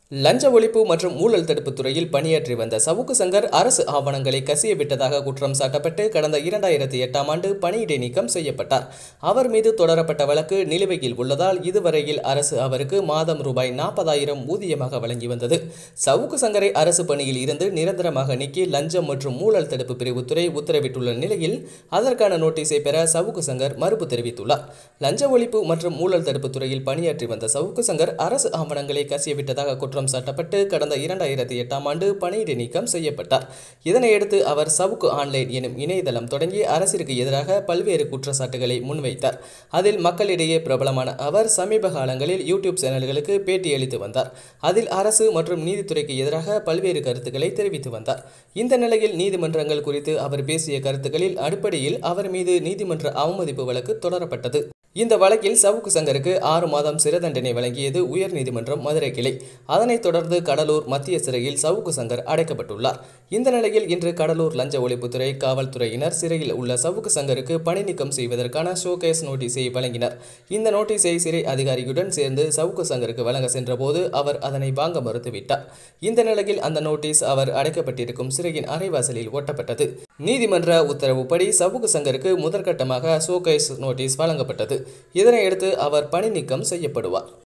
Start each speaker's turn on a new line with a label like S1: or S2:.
S1: லஞ்ச ஒழிப்பு மற்றும் ஊழல் தடுப்பு துறையில் பணியாற்றி வந்த சவுக்கு சங்கர் அரசு ஆவணங்களை கசிய விட்டதாக குற்றம் சாட்டப்பட்டு கடந்த இரண்டாயிரத்தி எட்டாம் ஆண்டு பணியிடை நீக்கம் செய்யப்பட்டார் அவர் மீது தொடரப்பட்ட வழக்கு நிலுவையில் உள்ளதால் இதுவரையில் அரசு அவருக்கு மாதம் ரூபாய் நாற்பதாயிரம் ஊதியமாக வழங்கி வந்தது சவுக்கு சங்கரை அரசு பணியில் இருந்து நிரந்தரமாக நீக்கி லஞ்சம் மற்றும் ஊழல் தடுப்பு பிரிவுத்துறை உத்தரவிட்டுள்ள நிலையில் அதற்கான நோட்டீஸை பெற சவுக்கு சங்கர் மறுப்பு தெரிவித்துள்ளார் லஞ்ச ஒழிப்பு மற்றும் ஊழல் தடுப்பு துறையில் பணியாற்றி வந்த சவுக்கு சங்கர் அரசு ஆவணங்களை கசியவிட்டதாக குற்றம் சாட்டப்பட்டு கடந்த இரண்டாயிரத்தி எட்டாம் ஆண்டு பணியிடை நீக்கம் செய்யப்பட்டார் இதனையடுத்து அவர் சவுக்கு ஆன்லைன் எனும் இணையதளம் தொடங்கி அரசிற்கு எதிராக பல்வேறு குற்றச்சாட்டுகளை முன்வைத்தார் அதில் மக்களிடையே பிரபலமான அவர் சமீப காலங்களில் யூடியூப் சேனல்களுக்கு பேட்டியளித்து வந்தார் அதில் அரசு மற்றும் நீதித்துறைக்கு எதிராக பல்வேறு கருத்துக்களை தெரிவித்து வந்தார் இந்த நிலையில் நீதிமன்றங்கள் குறித்து அவர் பேசிய கருத்துக்களில் அடிப்படையில் அவர் மீது நீதிமன்ற அவமதிப்பு வழக்கு தொடரப்பட்டது இந்த வழக்கில் சவுக்கு சங்கருக்கு ஆறு மாதம் சிறை தண்டனை வழங்கியது உயர்நீதிமன்றம் மதுரை கிளை அதனைத் தொடர்ந்து கடலூர் மத்திய சிறையில் சவுக்கு சங்கர் அடைக்கப்பட்டுள்ளார் இந்த நிலையில் இன்று கடலூர் லஞ்ச ஒழிப்புத்துறை காவல்துறையினர் சிறையில் உள்ள சவுக்கு சங்கருக்கு பணி நீக்கம் செய்வதற்கான ஷோகேஸ் நோட்டீஸை வழங்கினர் இந்த நோட்டீஸை சிறை அதிகாரியுடன் சேர்ந்து சவுக்கு சங்கருக்கு வழங்க சென்றபோது அவர் அதனை வாங்க மறுத்துவிட்டார் இந்த நிலையில் அந்த நோட்டீஸ் அவர் அடைக்கப்பட்டிருக்கும் சிறையின் அறைவாசலில் ஒட்டப்பட்டது நீதிமன்ற உத்தரவுப்படி சவுக்கு சங்கருக்கு முதற்கட்டமாக ஷோகேஸ் நோட்டீஸ் வழங்கப்பட்டது இதனையடுத்து அவர் பணி நீக்கம் செய்யப்படுவார்